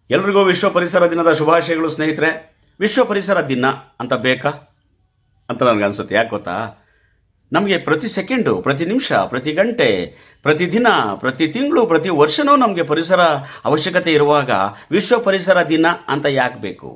ಎಲ್ರಿಗೂ ವಿಶ್ವ ಪರಿಸರ ದಿನದ ಶುಭಾಶಯಗಳು ಸ್ನೇಹಿತರೆ ವಿಶ್ವ ಪರಿಸರ ದಿನ ಅಂತ ಬೇಕಾ ಅಂತ ನನಗೆ ಅನಿಸುತ್ತೆ ಯಾಕೆ ಗೊತ್ತಾ ನಮಗೆ ಪ್ರತಿ ಸೆಕೆಂಡು ಪ್ರತಿ ನಿಮಿಷ ಪ್ರತಿ ಗಂಟೆ ಪ್ರತಿ ದಿನ ಪ್ರತಿ ತಿಂಗಳು ಪ್ರತಿ ವರ್ಷನೂ ನಮಗೆ ಪರಿಸರ ಅವಶ್ಯಕತೆ ಇರುವಾಗ ವಿಶ್ವ ಪರಿಸರ ದಿನ ಅಂತ ಯಾಕೆ ಬೇಕು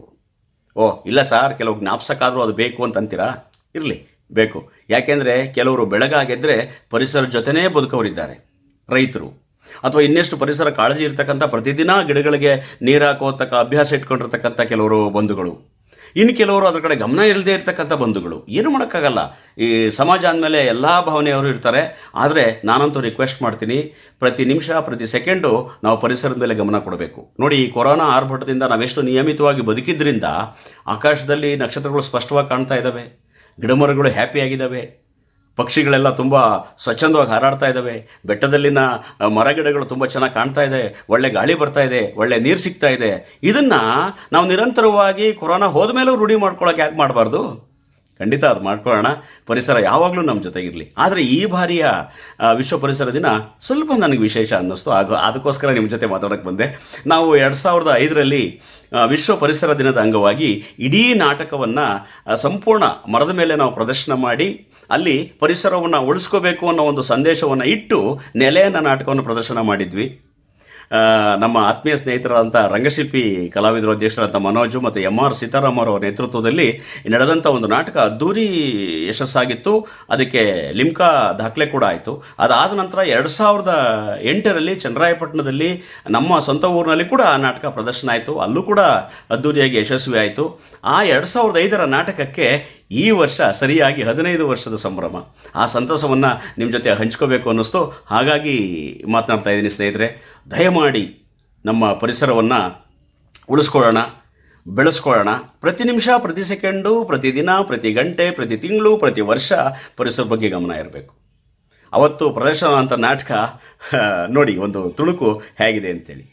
ಓ ಇಲ್ಲ ಸರ್ ಕೆಲವು ಜ್ಞಾಪಸಕ್ಕಾದರೂ ಅದು ಬೇಕು ಅಂತ ಅಂತೀರಾ ಇರಲಿ ಬೇಕು ಯಾಕೆಂದರೆ ಕೆಲವರು ಬೆಳಗಾಗೆದ್ರೆ ಪರಿಸರ ಜೊತೆನೇ ಬದುಕವರಿದ್ದಾರೆ ರೈತರು ಅಥವಾ ಇನ್ನೆಷ್ಟು ಪರಿಸರ ಕಾಳಜಿ ಇರ್ತಕ್ಕಂಥ ಪ್ರತಿದಿನ ಗಿಡಗಳಿಗೆ ನೀರು ಹಾಕೋತಕ್ಕ ಅಭ್ಯಾಸ ಇಟ್ಕೊಂಡಿರ್ತಕ್ಕಂಥ ಕೆಲವರು ಬಂಧುಗಳು ಇನ್ನು ಕೆಲವರು ಅದರ ಕಡೆ ಗಮನ ಇಲ್ಲದೆ ಇರ್ತಕ್ಕಂಥ ಬಂಧುಗಳು ಏನು ಮಾಡೋಕ್ಕಾಗಲ್ಲ ಈ ಸಮಾಜ ಅಂದಮೇಲೆ ಎಲ್ಲ ಭಾವನೆಯವರು ಇರ್ತಾರೆ ಆದರೆ ನಾನಂತೂ ರಿಕ್ವೆಸ್ಟ್ ಮಾಡ್ತೀನಿ ಪ್ರತಿ ನಿಮಿಷ ಪ್ರತಿ ಸೆಕೆಂಡು ನಾವು ಪರಿಸರದ ಮೇಲೆ ಗಮನ ಕೊಡಬೇಕು ನೋಡಿ ಈ ಕೊರೋನಾ ಆರ್ಭಟದಿಂದ ನಾವೆಷ್ಟು ನಿಯಮಿತವಾಗಿ ಬದುಕಿದ್ರಿಂದ ಆಕಾಶದಲ್ಲಿ ನಕ್ಷತ್ರಗಳು ಸ್ಪಷ್ಟವಾಗಿ ಕಾಣ್ತಾ ಇದ್ದಾವೆ ಗಿಡಮರಗಳು ಹ್ಯಾಪಿಯಾಗಿದ್ದಾವೆ ಪಕ್ಷಿಗಳೆಲ್ಲ ತುಂಬ ಸ್ವಚ್ಛಂದವಾಗಿ ಹಾರಾಡ್ತಾ ಇದ್ದಾವೆ ಬೆಟ್ಟದಲ್ಲಿನ ಆ, ಮರಗಿಡಗಳು ತುಂಬ ಚೆನ್ನಾಗಿ ಕಾಣ್ತಾ ಇದೆ ಒಳ್ಳೆ ಗಾಳಿ ಬರ್ತಾ ಇದೆ ಒಳ್ಳೆ ನೀರು ಸಿಗ್ತಾ ಇದೆ ಇದನ್ನ ನಾವು ನಿರಂತರವಾಗಿ ಕೊರೋನಾ ಹೋದ ಮೇಲೂ ರೂಢಿ ಮಾಡ್ಕೊಳಕ್ಕೆ ಯಾಕೆ ಮಾಡಬಾರ್ದು ಖಂಡಿತ ಅದು ಮಾಡ್ಕೊಳ್ಳೋಣ ಪರಿಸರ ಯಾವಾಗಲೂ ನಮ್ಮ ಜೊತೆಗಿರಲಿ ಆದರೆ ಈ ಬಾರಿಯ ಆ, ವಿಶ್ವ ಪರಿಸರ ದಿನ ಸ್ವಲ್ಪ ನನಗೆ ವಿಶೇಷ ಅನ್ನಿಸ್ತು ಆಗ ಅದಕ್ಕೋಸ್ಕರ ನಿಮ್ಮ ಜೊತೆ ಮಾತಾಡೋಕ್ಕೆ ಬಂದೆ ನಾವು ಎರಡು ಸಾವಿರದ ಐದರಲ್ಲಿ ಆ, ವಿಶ್ವ ಪರಿಸರ ದಿನದ ಅಂಗವಾಗಿ ಇಡೀ ನಾಟಕವನ್ನು ಸಂಪೂರ್ಣ ಮರದ ಮೇಲೆ ನಾವು ಪ್ರದರ್ಶನ ಮಾಡಿ ಅಲ್ಲಿ ಪರಿಸರವನ್ನು ಉಳಿಸ್ಕೋಬೇಕು ಅನ್ನೋ ಒಂದು ಸಂದೇಶವನ್ನು ಇಟ್ಟು ನೆಲೆಯನ್ನ ನಾಟಕವನ್ನು ಪ್ರದರ್ಶನ ಮಾಡಿದ್ವಿ ಆ, ನಮ್ಮ ಆತ್ಮೀಯ ಸ್ನೇಹಿತರಾದಂಥ ರಂಗಶಿಲ್ಪಿ ಕಲಾವಿದರು ಅಧ್ಯಕ್ಷರಾದಂಥ ಮನೋಜು ಮತ್ತು ಎಂ ಆರ್ ಸೀತಾರಾಮ್ ಅವರ ನೇತೃತ್ವದಲ್ಲಿ ನಡೆದಂಥ ಒಂದು ನಾಟಕ ಅದ್ದೂರಿ ಯಶಸ್ಸಾಗಿತ್ತು ಅದಕ್ಕೆ ಲಿಮ್ಕಾ ದಾಖಲೆ ಕೂಡ ಆಯಿತು ಅದಾದ ನಂತರ ಎರಡು ಸಾವಿರದ ಎಂಟರಲ್ಲಿ ಚನ್ನರಾಯಪಟ್ಟಣದಲ್ಲಿ ನಮ್ಮ ಸ್ವಂತ ಊರಿನಲ್ಲಿ ಕೂಡ ಆ ನಾಟಕ ಪ್ರದರ್ಶನ ಆಯಿತು ಅಲ್ಲೂ ಕೂಡ ಅದ್ದೂರಿಯಾಗಿ ಯಶಸ್ವಿ ಆಯಿತು ಆ ಎರಡು ಸಾವಿರದ ಐದರ ನಾಟಕಕ್ಕೆ ಈ ವರ್ಷ ಸರಿಯಾಗಿ ಹದಿನೈದು ವರ್ಷದ ಸಂಭ್ರಮ ಆ ಸಂತಸವನ್ನು ನಿಮ್ಮ ಜೊತೆ ಹಂಚ್ಕೋಬೇಕು ಅನ್ನಿಸ್ತು ಹಾಗಾಗಿ ಮಾತನಾಡ್ತಾ ಇದ್ದೀನಿ ಸ್ನೇಹಿತರೆ ದಯಮಾಡಿ ನಮ್ಮ ಪರಿಸರವನ್ನು ಉಳಿಸ್ಕೊಳ್ಳೋಣ ಬೆಳೆಸ್ಕೊಳ್ಳೋಣ ಪ್ರತಿ ನಿಮಿಷ ಪ್ರತಿ ಸೆಕೆಂಡು ಪ್ರತಿ ದಿನ ಪ್ರತಿ ಗಂಟೆ ಪ್ರತಿ ತಿಂಗಳು ಪ್ರತಿ ವರ್ಷ ಪರಿಸರ ಬಗ್ಗೆ ಗಮನ ಇರಬೇಕು ಅವತ್ತು ಪ್ರದರ್ಶನ ಅಂತ ನಾಟಕ ಆ, ನೋಡಿ ಒಂದು ತುಣುಕು ಹೇಗಿದೆ ಅಂತೇಳಿ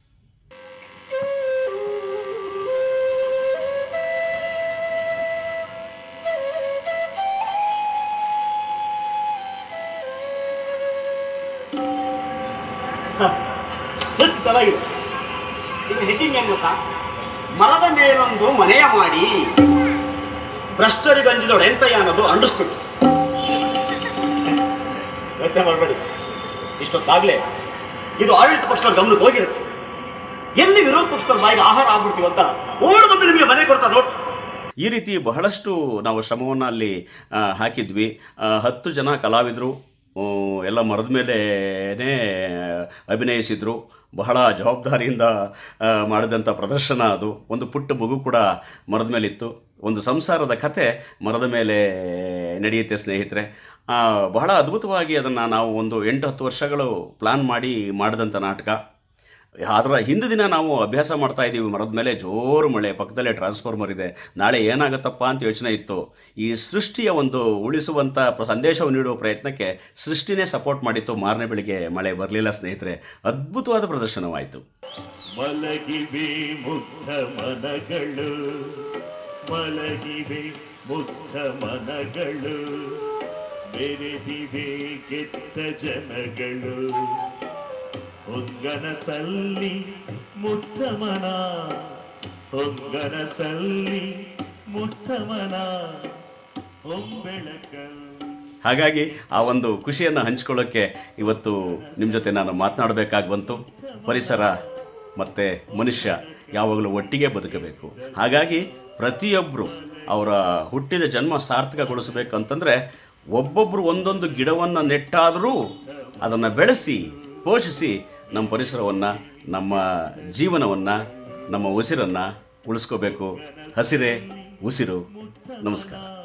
ಚೆನ್ನಾಗಿದೆ ಇದು ಹೆಡ್ಡಿಂಗ್ ಏನು ಗೊತ್ತಾ ಮರದ ಮೇಲೊಂದು ಮನೆಯ ಮಾಡಿ ಭ್ರಷ್ಟರಿಗಂಜಿದೋಡು ಎಂತಯ್ಯ ಅನ್ನೋದು ಅಂಡರ್ಸ್ಟುಡ್ ಯೋಚನೆ ಮಾಡಬೇಡಿ ಇಷ್ಟೊತ್ತಾಗ್ಲೇ ಇದು ಆಡಳಿತ ಪಕ್ಷದ ಗಮನಕ್ಕೆ ಹೋಗಿರುತ್ತೆ ಎಲ್ಲಿ ವಿರೋಧ ಪಕ್ಷದ ಬಾಯಿಗೆ ಆಹಾರ ಆಗ್ಬಿಡ್ತೀವಿ ಅಂತ ಓಡ್ ಬಂದು ನಿಮಗೆ ಮನೆ ಕೊಡ್ತಾರೆ ನೋಡಿ ಈ ರೀತಿ ಬಹಳಷ್ಟು ನಾವು ಶ್ರಮವನ್ನು ಅಲ್ಲಿ ಆ, ಹಾಕಿದ್ವಿ ಆ, ಹತ್ತು ಜನ ಕಲಾವಿದರು ಆ, ಎಲ್ಲ ಮರದ ಮೇಲೇನೆ ಅಭಿನಯಿಸಿದ್ರು ಬಹಳ ಜವಾಬ್ದಾರಿಯಿಂದ ಆ, ಮಾಡಿದಂಥ ಪ್ರದರ್ಶನ ಅದು ಒಂದು ಪುಟ್ಟ ಮಗು ಕೂಡ ಮರದ ಮೇಲಿತ್ತು ಒಂದು ಸಂಸಾರದ ಕತೆ ಮರದ ಮೇಲೆ ನಡೆಯುತ್ತೆ ಸ್ನೇಹಿತರೆ ಆ, ಬಹಳ ಅದ್ಭುತವಾಗಿ ಅದನ್ನು ನಾವು ಒಂದು ಎಂಟು ಹತ್ತು ವರ್ಷಗಳು ಪ್ಲಾನ್ ಮಾಡಿ ಮಾಡಿದಂಥ ನಾಟಕ ಅದರ ಹಿಂದಿನ ದಿನ ನಾವು ಅಭ್ಯಾಸ ಮಾಡ್ತಾ ಇದ್ದೀವಿ ಮರದ ಮೇಲೆ ಜೋರು ಮಳೆ ಪಕ್ಕದಲ್ಲೇ ಟ್ರಾನ್ಸ್ಫಾರ್ಮರ್ ಇದೆ ನಾಳೆ ಏನಾಗುತ್ತಪ್ಪ ಅಂತ ಯೋಚನೆ ಇತ್ತು ಈ ಸೃಷ್ಟಿಯ ಒಂದು ಉಳಿಸುವಂಥ ಪ್ರ- ಸಂದೇಶವನ್ನು ನೀಡುವ ಪ್ರಯತ್ನಕ್ಕೆ ಸೃಷ್ಟಿನೇ ಸಪೋರ್ಟ್ ಮಾಡಿತ್ತು ಮಾರನೇ ಬೆಳಿಗ್ಗೆ ಮಳೆ ಬರಲಿಲ್ಲ ಸ್ನೇಹಿತರೆ ಅದ್ಭುತವಾದ ಪ್ರದರ್ಶನವಾಯಿತು ಮಲಗಿವೆ ಮುಗ್ಧ ಮನಗಳು ಮಲಗಿವೆ ಮುಗ್ಧ ಮನಗಳು ಬೆರೆದಿವೆ ಕೆಟ್ಟ ಜನಗಳು ಹೊಂಗನಸಲ್ಲಿ ಮುಗ್ಧ ಮನ ಹೊಂಗನಸಲ್ಲಿ ಮುಗ್ಧ ಮನ ಹೊಂಬೆಳಕಲ್ಲಿ ಹಾಗಾಗಿ ಆ ಒಂದು ಖುಷಿಯನ್ನು ಹಂಚ್ಕೊಳ್ಳೋಕ್ಕೆ ಇವತ್ತು ನಿಮ್ಮ ಜೊತೆ ನಾನು ಮಾತನಾಡಬೇಕಾಗಿ ಬಂತು ಪರಿಸರ ಮತ್ತು ಮನುಷ್ಯ ಯಾವಾಗಲೂ ಒಟ್ಟಿಗೆ ಬದುಕಬೇಕು ಹಾಗಾಗಿ ಪ್ರತಿಯೊಬ್ಬರು ಅವರ ಹುಟ್ಟಿದ ಜನ್ಮ ಸಾರ್ಥಕಗೊಳಿಸಬೇಕಂತಂದರೆ ಒಬ್ಬೊಬ್ಬರು ಒಂದೊಂದು ಗಿಡವನ್ನು ನೆಟ್ಟಾದರೂ ಅದನ್ನು ಬೆಳೆಸಿ ಪೋಷಿಸಿ ನಮ್ಮ ಪರಿಸರವನ್ನು ನಮ್ಮ ಜೀವನವನ್ನು ನಮ್ಮ ಉಸಿರನ್ನು ಉಳಿಸ್ಕೋಬೇಕು ಹಸಿರೇ ಉಸಿರು ನಮಸ್ಕಾರ